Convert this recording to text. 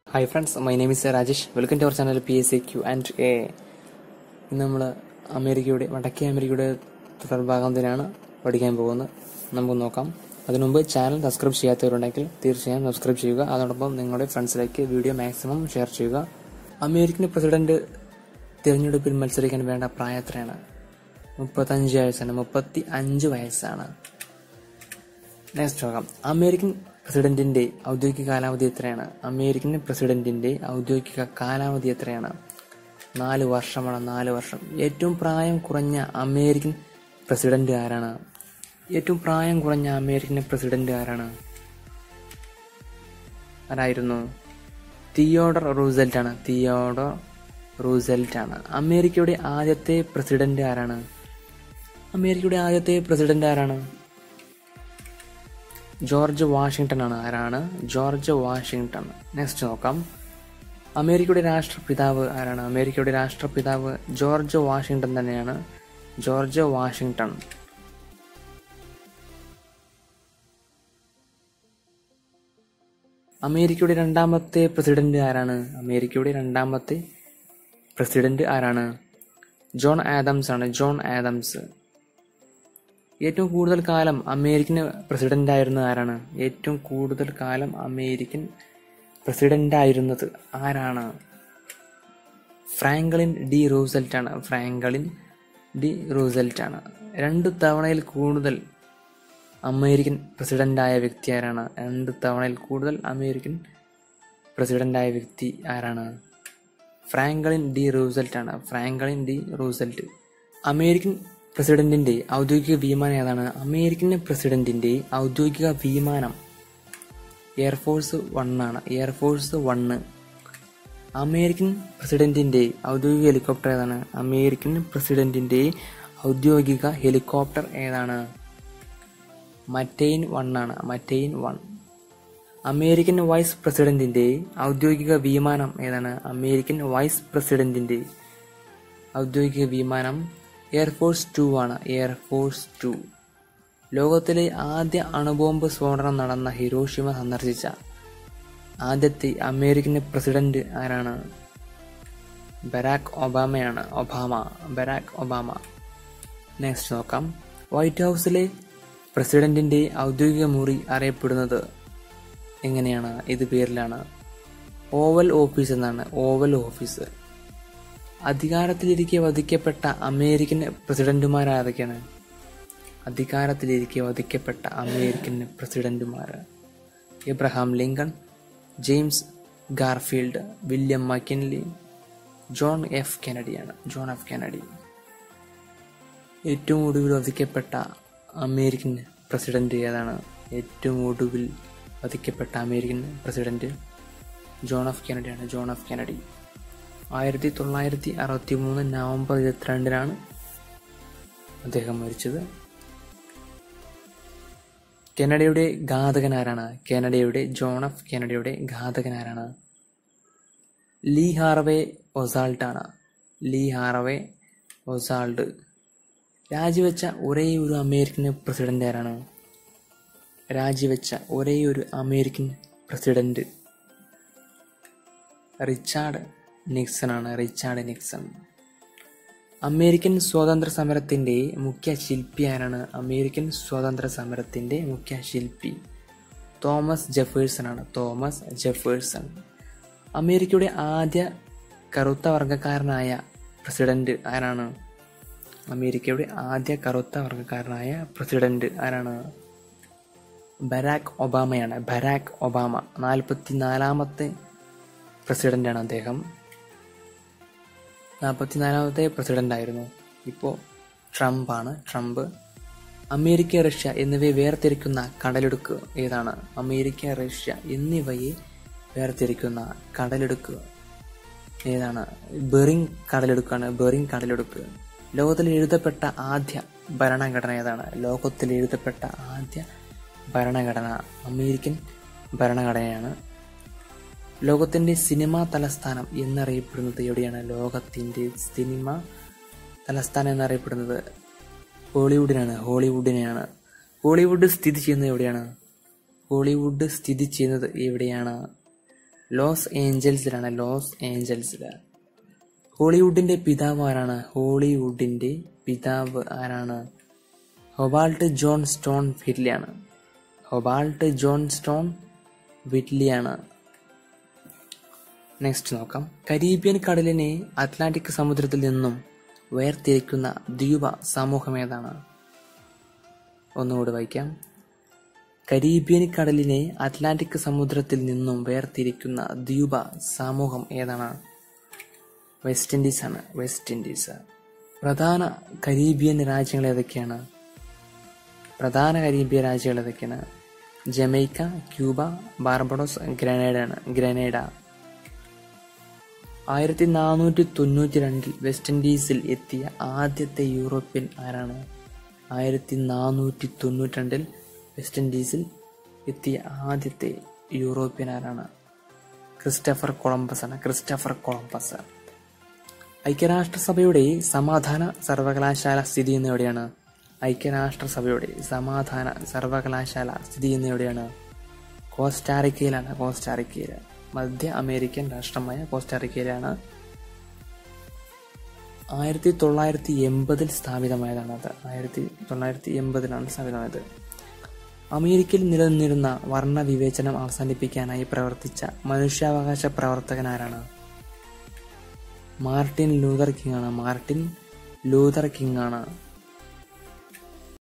hi friends my name is Rajesh welcome to our channel P S C Q and A ഇന്ന് നമ്മൾ അമേരിക്കയുടെ വടക്കേ അമേരിക്കയുടെ തുടർഭാഗം തന്നെയാണ് പഠിക്കാൻ പോകുന്നത് നമുക്ക് നോക്കാം അതിനു മുമ്പ് ചാനൽ സബ്സ്ക്രൈബ് ചെയ്യാത്തവരുണ്ടെങ്കിൽ തീർച്ചയായും സബ്സ്ക്രൈബ് ചെയ്യുക അതോടൊപ്പം നിങ്ങളുടെ ഫ്രണ്ട്സിലേക്ക് വീഡിയോ മാക്സിമം ഷെയർ ചെയ്യുക അമേരിക്കൻ പ്രസിഡന്റ് തിരഞ്ഞെടുപ്പിൽ മത്സരിക്കാൻ വേണ്ട പ്രായം എത്രയാണ് മുപ്പത്തഞ്ച് വയസ്സാണ് മുപ്പത്തി അഞ്ച് വയസ്സാണ് നെക്സ്റ്റ് നോക്കാം അമേരിക്കൻ പ്രസിഡന്റിന്റെ ഔദ്യോഗിക കാലാവധി എത്രയാണ് അമേരിക്കൻ പ്രസിഡന്റിന്റെ ഔദ്യോഗിക കാലാവധി എത്രയാണ് നാല് വർഷമാണ് നാല് വർഷം ഏറ്റവും പ്രായം കുറഞ്ഞ അമേരിക്കൻ പ്രസിഡന്റ് ആരാണ് ഏറ്റവും പ്രായം കുറഞ്ഞ അമേരിക്കൻ പ്രസിഡന്റ് ആരാണ് ആരായിരുന്നു തിയോഡർ റൂസെൽറ്റ് ആണ് തിയോഡർ റൂസെൽറ്റ് ആണ് അമേരിക്കയുടെ ആദ്യത്തെ പ്രസിഡന്റ് ആരാണ് അമേരിക്കയുടെ ആദ്യത്തെ പ്രസിഡന്റ് ആരാണ് ജോർജ് വാഷിങ്ടൺ ആണ് ആരാണ് ജോർജ് വാഷിങ്ടൺ നെക്സ്റ്റ് നോക്കാം അമേരിക്കയുടെ രാഷ്ട്രപിതാവ് ആരാണ് അമേരിക്കയുടെ രാഷ്ട്രപിതാവ് ജോർജ് വാഷിങ്ടൺ തന്നെയാണ് ജോർജ് വാഷിങ്ടൺ അമേരിക്കയുടെ രണ്ടാമത്തെ പ്രസിഡന്റ് ആരാണ് അമേരിക്കയുടെ രണ്ടാമത്തെ പ്രസിഡന്റ് ആരാണ് ജോൺ ആദംസ് ആണ് ജോൺ ആദംസ് ഏറ്റവും കൂടുതൽ കാലം അമേരിക്കൻ പ്രസിഡന്റ് ആയിരുന്നത് ആരാണ് ഏറ്റവും കൂടുതൽ കാലം അമേരിക്കൻ പ്രസിഡന്റ് ആയിരുന്നത് ആരാണ് ഫ്രാങ്കളിൻ ഡി റൂസെൽറ്റ് ആണ് ഫ്രാങ്കളിൻ ഡി റൂസെൽറ്റ് ആണ് രണ്ട് തവണയിൽ കൂടുതൽ അമേരിക്കൻ പ്രസിഡന്റായ വ്യക്തി ആരാണ് രണ്ട് തവണയിൽ കൂടുതൽ അമേരിക്കൻ പ്രസിഡന്റായ വ്യക്തി ആരാണ് ഫ്രാങ്കളിൻ ഡി റൂസെൽറ്റ് ആണ് ഫ്രാങ്കളിൻ ഡി റൂസെൽറ്റ് അമേരിക്കൻ പ്രസിഡന്റിന്റെ ഔദ്യോഗിക വിമാനം ഏതാണ് അമേരിക്കൻ പ്രസിഡന്റിന്റെ ഔദ്യോഗിക വിമാനം എയർഫോഴ്സ് വൺ ആണ് എയർഫോഴ്സ് വണ്ണ് അമേരിക്കൻ പ്രസിഡന്റിന്റെ ഔദ്യോഗിക ഹെലികോപ്റ്റർ ഏതാണ് അമേരിക്കൻ പ്രസിഡന്റിന്റെ ഔദ്യോഗിക ഹെലികോപ്റ്റർ ഏതാണ് മറ്റെയിൻ വൺ ആണ് മറ്റെയിൻ വൺ അമേരിക്കൻ വൈസ് പ്രസിഡന്റിന്റെ ഔദ്യോഗിക വിമാനം ഏതാണ് അമേരിക്കൻ വൈസ് പ്രസിഡന്റിന്റെ ഔദ്യോഗിക വിമാനം എയർഫോഴ്സ് ടു ആണ് എയർഫോഴ്സ് ടു ലോകത്തിലെ ആദ്യ അണുബോംബ് സ്ഫോടനം നടന്ന ഹിരോഷിമ സന്ദർശിച്ച ആദ്യത്തെ അമേരിക്കൻ പ്രസിഡന്റ് ആരാണ് ബരാക് ഒബാമയാണ് ഒബാമ ബരാക് ഒബാമ നെക്സ്റ്റ് നോക്കാം വൈറ്റ് ഹൗസിലെ പ്രസിഡന്റിന്റെ ഔദ്യോഗിക മുറി അറിയപ്പെടുന്നത് എങ്ങനെയാണ് ഇത് പേരിലാണ് ഓവൽ ഓഫീസ് എന്നാണ് ഓവൽ ഓഫീസ് അധികാരത്തിലിരിക്കെ വധിക്കപ്പെട്ട അമേരിക്കൻ പ്രസിഡന്റുമാരാതൊക്കെയാണ് അധികാരത്തിലിരിക്കെ വധിക്കപ്പെട്ട അമേരിക്കൻ പ്രസിഡന്റുമാർ Abraham Lincoln James Garfield William McKinley John F കെനഡിയാണ് ജോൺ എഫ് കെനഡി ഏറ്റവും ഒടുവിൽ വധിക്കപ്പെട്ട അമേരിക്കൻ പ്രസിഡന്റ് ഏതാണ് ഏറ്റവും ഒടുവിൽ വധിക്കപ്പെട്ട അമേരിക്കൻ പ്രസിഡന്റ് ജോൺ എഫ് കെനഡിയാണ് ജോൺ എഫ് കെനഡി ആയിരത്തി തൊള്ളായിരത്തി അറുപത്തി മൂന്ന് നവംബർ ഇരുപത്തിരണ്ടിനാണ് അദ്ദേഹം മരിച്ചത് കെനഡയുടെ ഘാതകൻ ആരാണ് കെനഡയുടെ ജോൺ എഫ് കെനഡയുടെ ഘാതകൻ ആരാണ് ലീ ഹാർവേ ഒസാൾട്ട് ആണ് ലീ ഹാർവേ ഒസാൾട്ട് രാജിവെച്ച ഒരേ ഒരു അമേരിക്കൻ പ്രസിഡന്റ് ആരാണ് രാജിവെച്ച ഒരേ ഒരു അമേരിക്കൻ പ്രസിഡന്റ് റിച്ചാർഡ് നിക്സൺ ആണ് റിച്ചാർഡ് നിക്സൺ അമേരിക്കൻ സ്വാതന്ത്ര്യ സമരത്തിന്റെ മുഖ്യ ശില്പി ആരാണ് അമേരിക്കൻ സ്വാതന്ത്ര്യ സമരത്തിന്റെ മുഖ്യ ശില്പി തോമസ് ജെഫേഴ്സൺ ആണ് തോമസ് ജെഫേഴ്സൺ അമേരിക്കയുടെ ആദ്യ കറുത്ത വർഗക്കാരനായ പ്രസിഡന്റ് ആരാണ് അമേരിക്കയുടെ ആദ്യ കറുത്ത വർഗക്കാരനായ പ്രസിഡന്റ് ആരാണ് ബരാക് ഒബാമയാണ് ബരാക് ഒബാമ നാൽപ്പത്തി നാലാമത്തെ പ്രസിഡന്റാണ് അദ്ദേഹം നാൽപ്പത്തിനാലാമത്തെ പ്രസിഡന്റ് ആയിരുന്നു ഇപ്പോൾ ട്രംപ് ആണ് ട്രംപ് അമേരിക്ക റഷ്യ എന്നിവയെ വേർതിരിക്കുന്ന കടലെടുക്ക് ഏതാണ് അമേരിക്ക റഷ്യ എന്നിവയെ വേർതിരിക്കുന്ന കടലെടുക്ക് ഏതാണ് ബെറിങ് കടലെടുക്കാണ് ബെറിങ് കടലെടുക്ക് ലോകത്തിൽ എഴുതപ്പെട്ട ആദ്യ ഭരണഘടന ഏതാണ് ലോകത്തിൽ എഴുതപ്പെട്ട ആദ്യ ഭരണഘടന അമേരിക്കൻ ഭരണഘടനയാണ് ലോകത്തിന്റെ സിനിമാ തലസ്ഥാനം എന്നറിയപ്പെടുന്നത് എവിടെയാണ് ലോകത്തിന്റെ സിനിമ തലസ്ഥാനം എന്നറിയപ്പെടുന്നത് ഹോളിവുഡിനാണ് ഹോളിവുഡിനെയാണ് ഹോളിവുഡ് സ്ഥിതി ചെയ്യുന്നത് എവിടെയാണ് ഹോളിവുഡ് സ്ഥിതി ചെയ്യുന്നത് എവിടെയാണ് ലോസ് ഏഞ്ചൽസിലാണ് ലോസ് ഏഞ്ചൽസിൽ ഹോളിവുഡിന്റെ പിതാവ് ആരാണ് ഹോളിവുഡിന്റെ പിതാവ് ആരാണ് ഹൊബാൾട്ട് ജോൺ സ്റ്റോൺ വിറ്റ്ലിയാണ് ഹൊബാൾട്ട് ജോൺ സ്റ്റോൺ വിറ്റ്ലിയാണ് നെക്സ്റ്റ് നോക്കാം കരീബിയൻ കടലിനെ അറ്റ്ലാന്റിക് സമുദ്രത്തിൽ നിന്നും വേർതിരിക്കുന്ന ദ്വീപ സമൂഹം ഏതാണ് ഒന്നുകൂടി വായിക്കാം കരീബിയൻ കടലിനെ അറ്റ്ലാന്റിക് സമുദ്രത്തിൽ നിന്നും വേർതിരിക്കുന്ന ദ്വീപ സമൂഹം ഏതാണ് വെസ്റ്റ് ഇൻഡീസ് ആണ് വെസ്റ്റ് ഇൻഡീസ് പ്രധാന കരീബിയൻ രാജ്യങ്ങൾ ഏതൊക്കെയാണ് പ്രധാന കരീബിയൻ രാജ്യങ്ങൾ ഏതൊക്കെയാണ് ജമൈക്ക ക്യൂബ ബാർബഡോസ് ഗ്രനേഡാണ് ഗ്രനേഡ ആയിരത്തി നാനൂറ്റി തൊണ്ണൂറ്റി രണ്ടിൽ വെസ്റ്റ് ഇൻഡീസിൽ എത്തിയ ആദ്യത്തെ യൂറോപ്യൻ ആരാണ് ആയിരത്തി നാനൂറ്റി തൊണ്ണൂറ്റി രണ്ടിൽ വെസ്റ്റ് ഇൻഡീസിൽ എത്തിയ ആദ്യത്തെ യൂറോപ്യൻ ആരാണ് ക്രിസ്റ്റഫർ കൊളംബസ് ആണ് ക്രിസ്റ്റഫർ കൊളംബസ് ഐക്യരാഷ്ട്രസഭയുടെ സമാധാന സർവകലാശാല സ്ഥിതി ചെയ്യുന്ന എവിടെയാണ് ഐക്യരാഷ്ട്രസഭയുടെ സമാധാന സർവകലാശാല സ്ഥിതി ചെയ്യുന്ന എവിടെയാണ് കോസ്റ്റാറിക്കയിലാണ് കോസ്റ്റാറിക്കയിൽ മധ്യ അമേരിക്കൻ രാഷ്ട്രമായ കോസ്റ്റാറിക്കയിലാണ് ആയിരത്തി തൊള്ളായിരത്തി എൺപതിൽ സ്ഥാപിതമായതാണ് അത് ആയിരത്തി തൊള്ളായിരത്തി എൺപതിലാണ് സ്ഥാപിതമായത് അമേരിക്കയിൽ നിലനിന്നിരുന്ന വർണ്ണ വിവേചനം അവസാനിപ്പിക്കാനായി പ്രവർത്തിച്ച മനുഷ്യാവകാശ പ്രവർത്തകൻ ആരാണ് മാർട്ടിൻ ലൂതർ കിങ് ആണ് മാർട്ടിൻ ലൂതർ കിങ് ആണ്